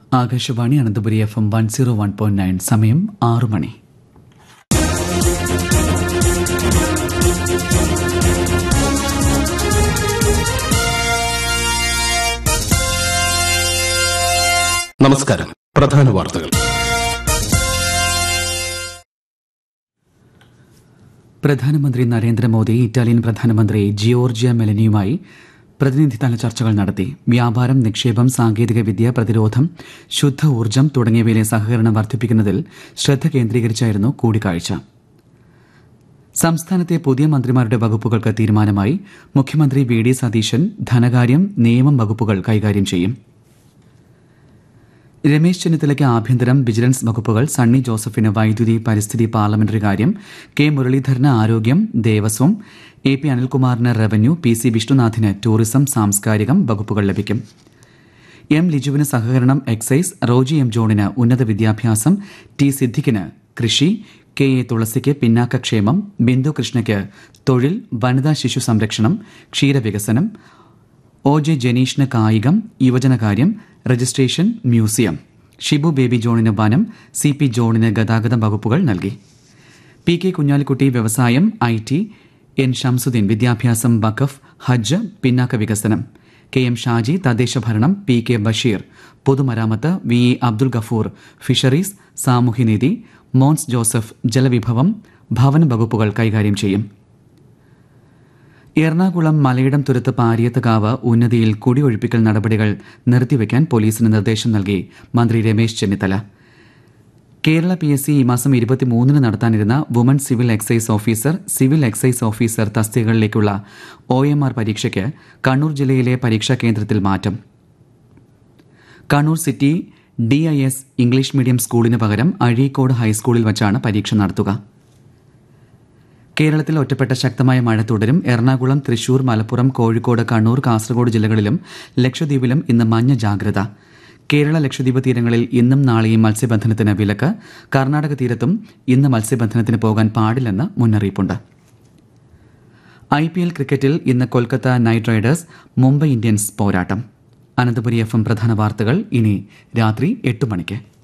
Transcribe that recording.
Akashvani Ananthapuri F M one zero one point nine സമയം ആറു മണി നമസ്കാരം പ്രധാന വാർത്തകൾ പ്രധാനമന്ത്രി നരേന്ദ്രമോദി ഇറ്റാലിയൻ പ്രധാനമന്ത്രി ജിയോർജിയ മെലനിയുമായി പ്രതിനിധിതല ചർച്ചകൾ നടത്തി വ്യാപാരം നിക്ഷേപം സാങ്കേതികവിദ്യ പ്രതിരോധം ശുദ്ധ ഊർജ്ജം തുടങ്ങിയവയിലെ സഹകരണം വർദ്ധിപ്പിക്കുന്നതിൽ ശ്രദ്ധ കേന്ദ്രീകരിച്ചായിരുന്നു കൂടിക്കാഴ്ച സംസ്ഥാനത്തെ പുതിയ മന്ത്രിമാരുടെ വകുപ്പുകൾക്ക് തീരുമാനമായി മുഖ്യമന്ത്രി വി ഡി സതീശൻ ധനകാര്യം നിയമം വകുപ്പുകൾ കൈകാര്യം ചെയ്യും രമേശ് ചെന്നിത്തലയ്ക്ക് ആഭ്യന്തരം വിജിലൻസ് വകുപ്പുകൾ സണ്ണി ജോസഫിന് വൈദ്യുതി പരിസ്ഥിതി പാർലമെന്ററി കാര്യം കെ മുരളീധരന് ആരോഗ്യം ദേവസ്വം എ പി അനിൽകുമാറിന് റവന്യൂ പി സി വിഷ്ണുനാഥിന് ടൂറിസം സാംസ്കാരികം വകുപ്പുകൾ ലഭിക്കും എം ലിജുവിന് സഹകരണം എക്സൈസ് റോജി എം ജോണിന് ഉന്നത വിദ്യാഭ്യാസം ടി സിദ്ദിഖിന് കൃഷി കെ എ തുളസിക്ക് പിന്നാക്കക്ഷേമം ബിന്ദു കൃഷ്ണയ്ക്ക് തൊഴിൽ വനിതാ ശിശു സംരക്ഷണം ക്ഷീരവികസനം ഒ ജെ ജനീഷിന് കായികം യുവജനകാര്യം രജിസ്ട്രേഷൻ മ്യൂസിയം ഷിബു ബേബി ജോണിന് വനം സി പി ജോണിന് ഗതാഗതം വകുപ്പുകൾ നൽകി പി കെ കുഞ്ഞാലിക്കുട്ടി വ്യവസായം ഐ ടി എൻ ഷംസുദ്ദീൻ വിദ്യാഭ്യാസം വഖഫ് ഹജ്ജ് പിന്നാക്ക വികസനം കെ എം ഷാജി തദ്ദേശ ഭരണം പി കെ ബഷീർ പൊതുമരാമത്ത് V A Abdul Gafoor fisheries സാമൂഹ്യനീതി മോൻസ് ജോസഫ് ജലവിഭവം ഭവന വകുപ്പുകൾ കൈകാര്യം ചെയ്യും എറണാകുളം മലയിടം തുരുത്ത് പാരിയത്തുകാവ് ഉന്നതിയിൽ കുടിയൊഴിപ്പിക്കൽ നടപടികൾ നിർത്തിവെക്കാൻ പോലീസിന് നിർദ്ദേശം നൽകി മന്ത്രി Ramesh Chennithala Kerala P S C ഈ മാസം ഇരുപത്തിമൂന്നിന് നടത്താനിരുന്ന woman civil excise officer civil excise officer തസ്തികകളിലേക്കുള്ള ഒ എം ആർ പരീക്ഷയ്ക്ക് കണ്ണൂർ ജില്ലയിലെ പരീക്ഷാ കേന്ദ്രത്തിൽ മാറ്റം Kannur city D I S English medium സ്കൂളിന് പകരം അഴീക്കോട് ഹൈസ്കൂളിൽ വച്ചാണ് പരീക്ഷ നടത്തുക കേരളത്തിൽ ഒറ്റപ്പെട്ട ശക്തമായ മഴ തുടരും എറണാകുളം തൃശൂർ മലപ്പുറം കോഴിക്കോട് കണ്ണൂർ കാസർഗോഡ് ജില്ലകളിലും ലക്ഷദ്വീപിലും ഇന്ന് മഞ്ഞ ജാഗ്രത കേരള ലക്ഷദ്വീപ് തീരങ്ങളിൽ ഇന്നും നാളെയും മത്സ്യബന്ധനത്തിന് വിലക്ക് കർണാടക തീരത്തും ഇന്ന് മത്സ്യബന്ധനത്തിന് പോകാൻ പാടില്ലെന്ന് മുന്നറിയിപ്പുണ്ട് ഐ പി എൽ ക്രിക്കറ്റിൽ ഇന്ന് Kolkata Knight Riders Mumbai Indians പോരാട്ടം അനന്തപുരി എഫ് എം പ്രധാന വാർത്തകൾ ഇനി രാത്രി എട്ട് മണിക്ക്